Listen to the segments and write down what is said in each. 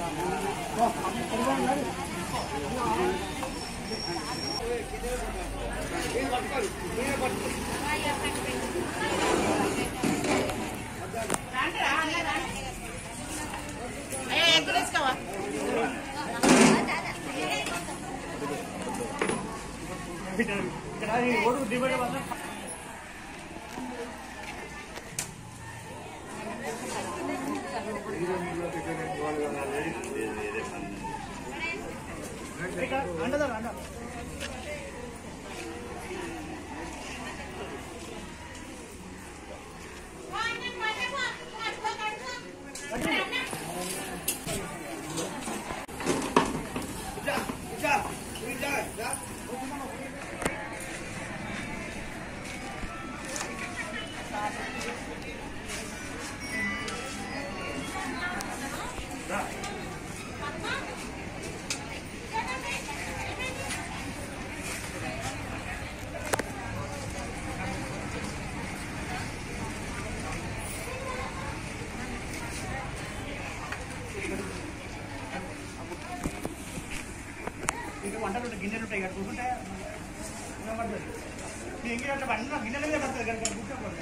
ఇంకా వంటలు గిన్నెలు ఉంటాయి ఇక్కడ కూర్చుంటే ఇంకే అన్న గిన్నెల మీద పడుతుంది కనుక కూర్చోకూడదు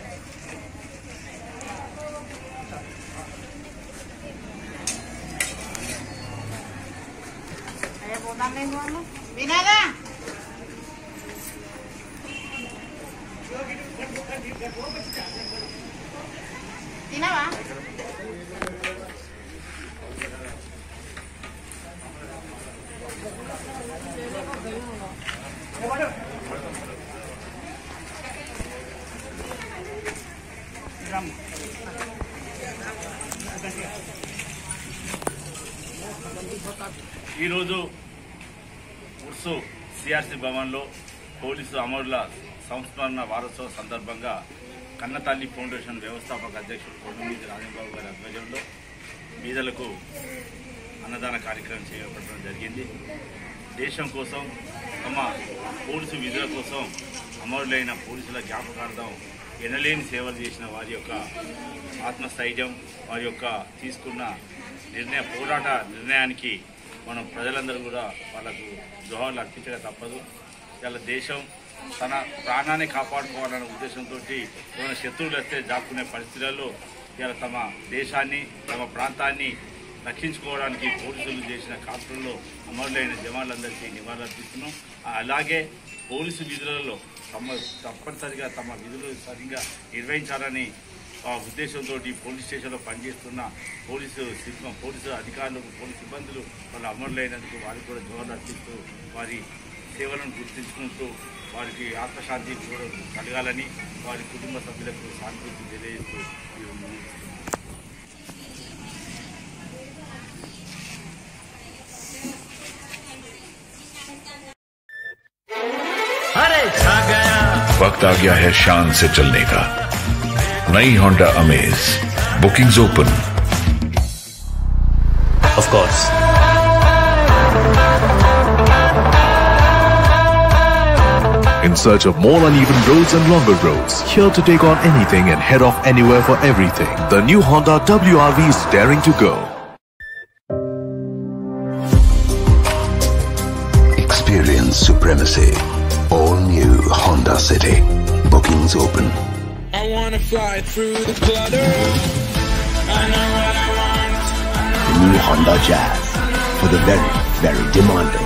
వినాదా తినవా ఈరోజు ఉర్సు సిఆర్సి భవన్లో పోలీసు అమరుల సంస్మరణ వారోత్సవం సందర్భంగా కన్నతల్లి ఫౌండేషన్ వ్యవస్థాపక అధ్యక్షుడు కొండమీది రాజంబాబు గారి ఆధ్వర్యంలో బీదలకు అన్నదాన కార్యక్రమం చేపట్టడం జరిగింది దేశం కోసం తమ పోలీసు విధుల కోసం అమరులైన పోలీసుల జ్ఞాపకార్థం ఎనలేని సేవలు చేసిన వారి యొక్క ఆత్మస్థైర్యం వారి యొక్క తీసుకున్న నిర్ణయ పోరాట నిర్ణయానికి మనం ప్రజలందరూ కూడా వాళ్ళకు జోహార్లు అర్పించక తప్పదు ఇలా దేశం తన ప్రాణాన్ని కాపాడుకోవాలనే ఉద్దేశంతో ఏమైనా శత్రువులు వస్తే దాక్కునే పరిస్థితులలో ఇలా తమ దేశాన్ని తమ ప్రాంతాన్ని రక్షించుకోవడానికి పోలీసులు చేసిన కాపుల్లో అమరులైన జవాన్లందరికీ నివాళులర్పిస్తున్నాం అలాగే పోలీసు విధులలో తమ తప్పనిసరిగా తమ విధులు సరిగ్గా నిర్వహించాలని ఆ ఉద్దేశంతో పోలీస్ స్టేషన్లో పనిచేస్తున్న పోలీసు సిబ్బంది పోలీసు అధికారులు పోలీసు సిబ్బందులు వాళ్ళ అమరులైనందుకు వారికి కూడా జోహార్లు అర్పిస్తూ వారి సేవలను గుర్తించుకుంటూ వారికి ఆత్మశాంతి కూడా కలగాలని వారి కుటుంబ సభ్యులకు సానుభూతి తెలియజేస్తూ ఈ ముగిస్తున్నాను. वक्त आ गया है शान से चलने का नई Honda Amaze bookings open Of course. In search of more uneven roads and longer roads, here to take on anything and head off anywhere for everything. The new Honda WRV is daring to go. Experience supremacy. All new Honda City. Bookings open. I wanna fly through the clutter. I know what I want. The new Honda Jazz. For the very, very demanding.